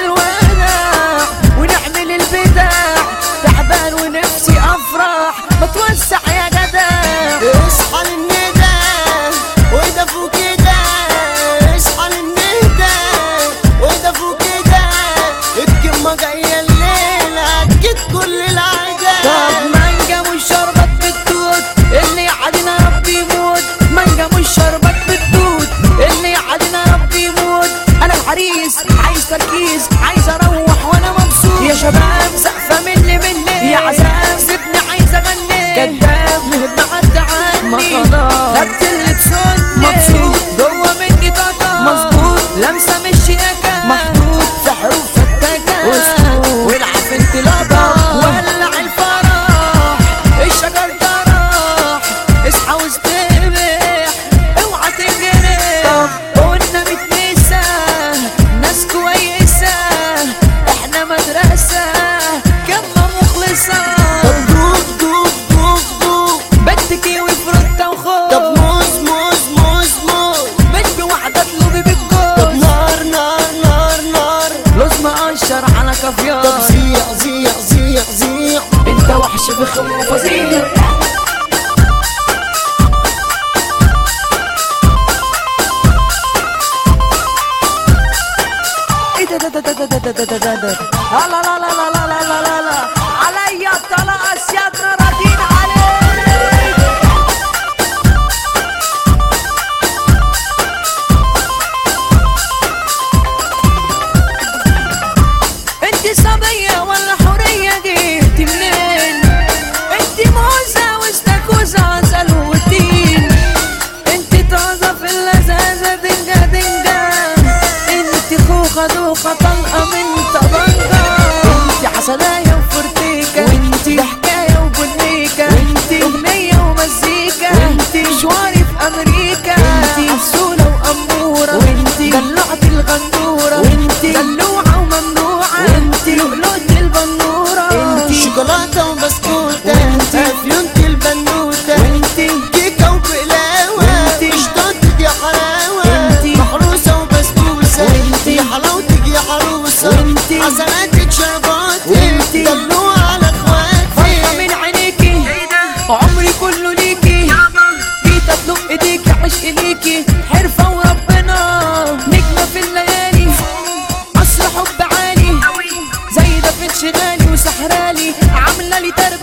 الوداع ونعمل البدع تعبان ونفسي افرح بتوسع يا جدع اصحى للندى ويدفوا كده اصحى للندى ويدفوا كده الكلمة جاية الليلة اكيد كل العدا طب مانجا مش شربت بالتوت اللي يعدنا ربي يموت مانجا مش شربت بالتوت اللي يعدنا ربي يموت انا العريس عايز تركيز عايز اروح وانا مبسوط يا شباب سقفه مني مني يا عزام سيبني عايز اغني كداب بعد عني ما خلاص خدت اللي تسني مبسوط جوه مني طاقه مظبوط لمسه مش شياكه محطوط في حروف فتاكه والعب انطلاقه ولع الفرح الشجر ده راح اصحى واستبح اوعى تنجرح قلنا متنسى ناس كويسه احنا مدرسه كلمه مخلصه طب دوب دوب دوب دوب بنت كيوي فروتة وخوخ طب موز موز موز موز بنت واحدة اطلبي طب بالجوز نار نار نار نار لوز مقشر على كافيار طب زيع زيع زيع زيع انت وحش بخم وفظيع ايه ده ده ده ده ده ده ده ده ده ده لا لا لا لا لا لا لا لا لا عليا الطلاق سيادنا راضين عليك انت صبية ولا حورية جيتي منين انت موزة واستاكوزة عسل وتين انت طازة في اللذاذة دنجا دنجا انت خوخة دوخة طلقة من طبنجة انت عسلاية وفرتيكة وانت حكاية وبنيكة وانت اغنية ومزيكا وانت مشواري في امريكا وانت عسولة وامورة وانت دلعت الغندورة وانت دلوعة وممنوعة وانت لؤلؤة البنورة انت شوكولاتة وبسكوتة وانتي. افيونت البنوتة وانت كيكة وبقلاوة وانتي. مش ضدك يا حلاوة وانتي. محروسة وبسبوسة وانتي. يا حلاوتك يا عروسة وانتي. حسناتك شرباتك وانتي. دلوع على فرحة اخواتي من عينيكي عمري كله ليكي جيت اطلب ايديكي عشق ليكي حرفة وربنا نجمة في الليالي عصر حب عالي زي ده في انشغالي وسحرالي عاملة لي تربة